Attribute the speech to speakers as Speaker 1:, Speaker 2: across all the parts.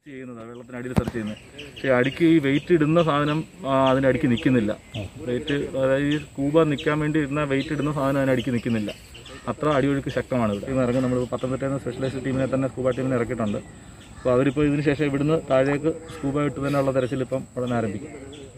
Speaker 1: ചെയ്യുന്നത് വെള്ളത്തിനടിയിൽ സെർച്ച് ചെയ്യുന്നത് പക്ഷേ അടിക്ക് ഈ വെയിറ്റ് ഇടുന്ന സാധനം ആ, അതിന്റെ അടിക്ക് നിൽക്കുന്നില്ല വെയിറ്റ് അതായത് ഈ സ്കൂബ നിൽക്കാൻ വേണ്ടി ഇരുന്ന വെയിറ്റ് ഇടുന്ന സാധനം അതിന് അടിക്ക് നിൽക്കുന്നില്ല അത്ര അടിയൊഴുക്ക് ശക്തമാണ് ഇവിടെ ഇന്ന് ഇറങ്ങും നമ്മൾ പത്തനംതിട്ടയിൽ നിന്ന് സ്പെഷ്യലൈസ്ഡ് ടീമിനെ തന്നെ സ്കൂബ ടീമിനെ ഇറക്കിയിട്ടുണ്ട് അപ്പോൾ അവരിപ്പോൾ ഇതിന് ശേഷം ഇവിടുന്ന് താഴേക്ക് സ്കൂബ ഇട്ട് തന്നെയുള്ള തെരച്ചിൽ ഇപ്പം ഉടനെ ആരംഭിക്കും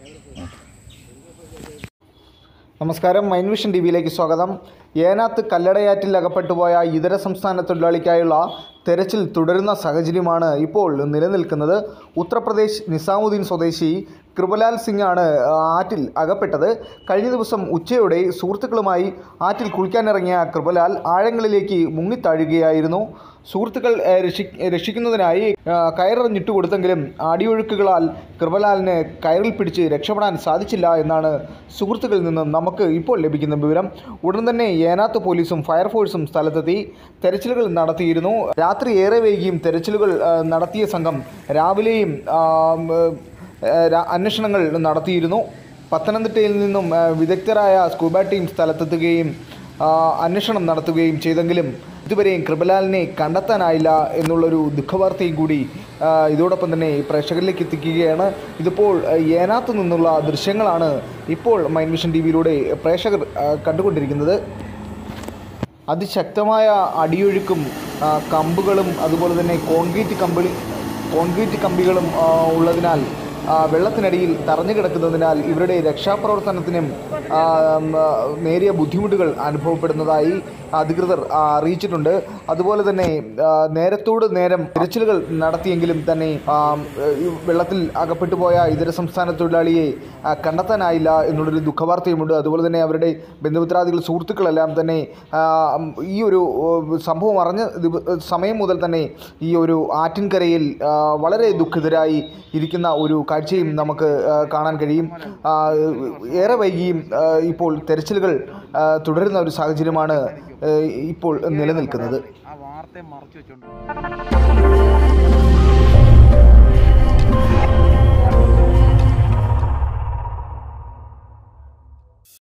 Speaker 2: നമസ്കാരം മൈൻ വിഷൻ ടി വിയിലേക്ക് സ്വാഗതം ഏനാത്ത് കല്ലടയാറ്റിൽ അകപ്പെട്ടുപോയ ഇതര സംസ്ഥാന തൊഴിലാളിക്കായുള്ള തെരച്ചിൽ തുടരുന്ന സാഹചര്യമാണ് ഇപ്പോൾ നിലനിൽക്കുന്നത് ഉത്തർപ്രദേശ് നിസാമുദ്ദീൻ സ്വദേശി കൃപലാൽ സിംഗ് ആണ് ആറ്റിൽ അകപ്പെട്ടത് കഴിഞ്ഞ ദിവസം ഉച്ചയോടെ സുഹൃത്തുക്കളുമായി ആറ്റിൽ കുളിക്കാനിറങ്ങിയ കൃപലാൽ ആഴങ്ങളിലേക്ക് മുങ്ങിത്താഴുകയായിരുന്നു സുഹൃത്തുക്കൾ ഏഹ്, രക്ഷി രക്ഷിക്കുന്നതിനായി ഏഹ്, കയറെറിഞ്ഞിട്ട് കൊടുത്തെങ്കിലും അടിയൊഴുക്കുകളാൽ കൃപലാലിന് കയറിൽ പിടിച്ച് രക്ഷപ്പെടാൻ സാധിച്ചില്ല എന്നാണ് സുഹൃത്തുക്കളിൽ നിന്നും നമുക്ക് ഇപ്പോൾ ലഭിക്കുന്ന വിവരം ഉടൻ തന്നെ ഏനാത്ത് പോലീസും ഫയർഫോഴ്സും സ്ഥലത്തെത്തി തെരച്ചിലുകൾ നടത്തിയിരുന്നു രാത്രി ഏറെ വൈകിയും തെരച്ചിലുകൾ ഏഹ്, നടത്തിയ സംഘം രാവിലെയും ആം, ഏഹ്, രാ- അന്വേഷണങ്ങൾ നടത്തിയിരുന്നു പത്തനംതിട്ടയിൽ നിന്നും ഏഹ്, വിദഗ്ധരായ സ്കൂബ ടീം സ്ഥലത്തെത്തുകയും ആ, അന്വേഷണം നടത്തുകയും ചെയ്തെങ്കിലും ഇതുവരെയും കൃപലാലിനെ കണ്ടെത്താനായില്ല എന്നുള്ളൊരു ദുഃഖവാർത്തയും കൂടി ആ, ഇതോടൊപ്പം തന്നെ പ്രേക്ഷകരിലേക്ക് എത്തിക്കുകയാണ് ഇതിപ്പോൾ ആ, ഏനാത്തു നിന്നുള്ള ദൃശ്യങ്ങളാണ് ഇപ്പോൾ മൈൻ വിഷൻ ടി വിയിലൂടെ പ്രേക്ഷകർ ആ, കണ്ടുകൊണ്ടിരിക്കുന്നത് അതിശക്തമായ അടിയൊഴുക്കും ആ, കമ്പുകളും അതുപോലെ തന്നെ കോൺക്രീറ്റ് കമ്പിളി കോൺക്രീറ്റ് കമ്പികളും ആ, ഉള്ളതിനാൽ ആ, വെള്ളത്തിനടിയിൽ തറഞ്ഞു കിടക്കുന്നതിനാൽ ഇവരുടെ രക്ഷാപ്രവർത്തനത്തിനും ആ, ഉം, ആ, നേരിയ ബുദ്ധിമുട്ടുകൾ അനുഭവപ്പെടുന്നതായി അധികൃതർ ആ, അറിയിച്ചിട്ടുണ്ട് അതുപോലെ തന്നെ ആ, നേരത്തോട് നേരം തിരച്ചിലുകൾ നടത്തിയെങ്കിലും തന്നെ ആ, ഈ വെള്ളത്തിൽ അകപ്പെട്ടു പോയ ഇതര സംസ്ഥാന തൊഴിലാളിയെ ആ, കണ്ടെത്താനായില്ല എന്നുള്ളൊരു ദുഃഖവാർത്തയുമുണ്ട് അതുപോലെ തന്നെ അവരുടെ ബന്ധുമിത്രാദികൾ സുഹൃത്തുക്കളെല്ലാം തന്നെ ആ, ഉം, ഈ ഒരു ഉം, സംഭവം അറിഞ്ഞ ദിവ- സമയം മുതൽ തന്നെ ഈ ഒരു ആറ്റിൻകരയിൽ ആ, വളരെ ദുഃഖിതരായി ഇരിക്കുന്ന ഒരു കാഴ്ചയും നമുക്ക് ആ, കാണാൻ കഴിയും ആ, ഏറെ വൈകിയും ആ, ഇപ്പോൾ തെരച്ചിലുകൾ ആ, തുടരുന്ന ഒരു സാഹചര്യമാണ് ആ, ഇപ്പോൾ നിലനിൽക്കുന്നത്
Speaker 3: ആ വാർത്തയെ മറച്ചു വെച്ചോണ്ട്